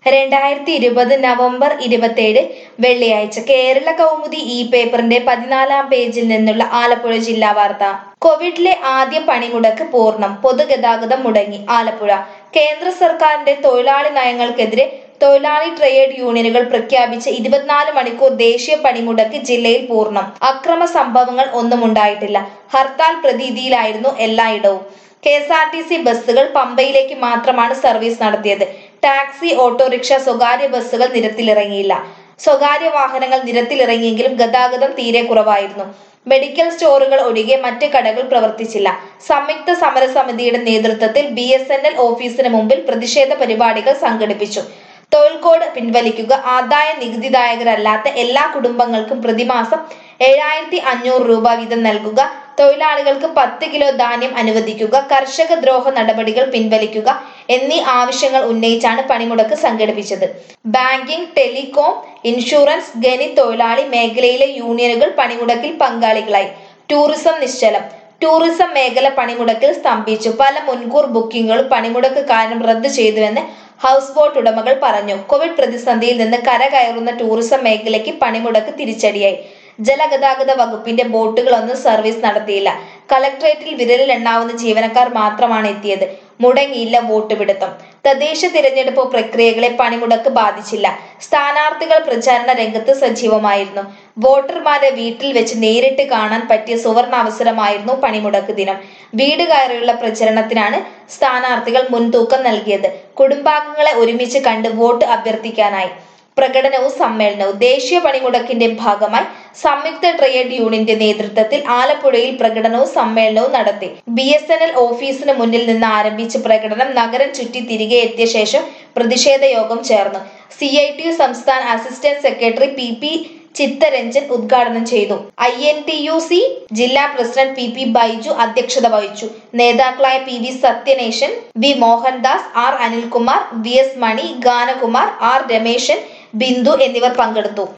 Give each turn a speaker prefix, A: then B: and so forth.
A: രണ്ടായിരത്തി ഇരുപത് നവംബർ ഇരുപത്തേഴ് വെള്ളിയാഴ്ച കേരള കൗമുദി ഈ പേപ്പറിന്റെ പതിനാലാം പേജിൽ നിന്നുള്ള ആലപ്പുഴ ജില്ലാ വാർത്ത കോവിഡിലെ ആദ്യ പണിമുടക്ക് പൂർണ്ണം പൊതുഗതാഗതം മുടങ്ങി ആലപ്പുഴ കേന്ദ്ര സർക്കാരിന്റെ തൊഴിലാളി നയങ്ങൾക്കെതിരെ തൊഴിലാളി ട്രേഡ് യൂണിയനുകൾ പ്രഖ്യാപിച്ച ഇരുപത്തിനാല് മണിക്കൂർ ദേശീയ പണിമുടക്ക് ജില്ലയിൽ പൂർണ്ണം അക്രമ സംഭവങ്ങൾ ഒന്നും ഉണ്ടായിട്ടില്ല ഹർത്താൽ പ്രതീതിയിലായിരുന്നു എല്ലായിടവും K S R T C ബസ്സുകൾ പമ്പയിലേക്ക് മാത്രമാണ് സർവീസ് നടത്തിയത് ടാക്സി ഓട്ടോറിക്ഷ സ്വകാര്യ ബസ്സുകൾ നിരത്തിലിറങ്ങിയില്ല സ്വകാര്യ വാഹനങ്ങൾ നിരത്തിലിറങ്ങിയെങ്കിലും ഗതാഗതം തീരെ കുറവായിരുന്നു മെഡിക്കൽ സ്റ്റോറുകൾ ഒഴികെ മറ്റ് കടകൾ പ്രവർത്തിച്ചില്ല സംയുക്ത സമരസമിതിയുടെ നേതൃത്വത്തിൽ ബി എസ് എൻ എൽ ഓഫീസിന് മുമ്പിൽ പ്രതിഷേധ പരിപാടികൾ സംഘടിപ്പിച്ചു തൊഴിൽ കോഡ് പിൻവലിക്കുക ആദായ നികുതിദായകരല്ലാത്ത എല്ലാ കുടുംബങ്ങൾക്കും പ്രതിമാസം ഏഴായിരത്തി അഞ്ഞൂറ് രൂപ വീതം നൽകുക തൊഴിലാളികൾക്ക് പത്ത് കിലോ ധാന്യം അനുവദിക്കുക കർഷക ദ്രോഹ നടപടികൾ പിൻവലിക്കുക എന്നീ ആവശ്യങ്ങൾ ഉന്നയിച്ചാണ് പണിമുടക്ക് സംഘടിപ്പിച്ചത് ബാങ്കിംഗ് ടെലികോം ഇൻഷുറൻസ് ഖനി തൊഴിലാളി മേഖലയിലെ യൂണിയനുകൾ പണിമുടക്കിൽ പങ്കാളികളായി ടൂറിസം നിശ്ചലം ടൂറിസം മേഖല പണിമുടക്കിൽ സ്തംഭിച്ചു പല മുൻകൂർ ബുക്കിംഗുകളും പണിമുടക്ക് കാരണം റദ്ദു ചെയ്തുവെന്ന് ഹൗസ് ബോട്ട് ഉടമകൾ പറഞ്ഞു കോവിഡ് പ്രതിസന്ധിയിൽ നിന്ന് കരകയറുന്ന ടൂറിസം മേഖലയ്ക്ക് പണിമുടക്ക് തിരിച്ചടിയായി ജലഗതാഗത വകുപ്പിന്റെ ബോട്ടുകളൊന്നും സർവീസ് നടത്തിയില്ല കളക്ട്രേറ്റിൽ വിരലിൽ എണ്ണാവുന്ന ജീവനക്കാർ മാത്രമാണ് എത്തിയത് മുടങ്ങിയില്ല വോട്ട് പിടുത്തം തദ്ദേശ തിരഞ്ഞെടുപ്പ് പ്രക്രിയകളെ പണിമുടക്ക് ബാധിച്ചില്ല സ്ഥാനാർത്ഥികൾ പ്രചാരണ രംഗത്ത് സജീവമായിരുന്നു വോട്ടർമാരെ വീട്ടിൽ വെച്ച് നേരിട്ട് കാണാൻ പറ്റിയ സുവർണ അവസരമായിരുന്നു പണിമുടക്ക് ദിനം വീട് കയറിയുള്ള പ്രചരണത്തിനാണ് സ്ഥാനാർത്ഥികൾ മുൻതൂക്കം നൽകിയത് കുടുംബാംഗങ്ങളെ ഒരുമിച്ച് കണ്ട് വോട്ട് അഭ്യർത്ഥിക്കാനായി പ്രകടനവും സമ്മേളനവും ദേശീയ പണിമുടക്കിന്റെ ഭാഗമായി സംയുക്ത ട്രേഡ് യൂണിയന്റെ നേതൃത്വത്തിൽ ആലപ്പുഴയിൽ പ്രകടനവും സമ്മേളനവും നടത്തി ബി എസ് എൻ എൽ ഓഫീസിന് മുന്നിൽ നിന്ന് ആരംഭിച്ച പ്രകടനം നഗരം ചുറ്റി തിരികെ എത്തിയ ശേഷം പ്രതിഷേധ യോഗം ചേർന്നു സി ഐ ടി യു സംസ്ഥാന assistant secretary P P Chittaranjan ഉദ്ഘാടനം ചെയ്തു I N T U C ജില്ലാ പ്രസിഡന്റ് പി പി ബൈജു അധ്യക്ഷത വഹിച്ചു നേതാക്കളായ P V Sathyanesan V Mohandas R Anilkumar V S Mani Ganakumar R Rameshan Bindu എന്നിവർ പങ്കെടുത്തു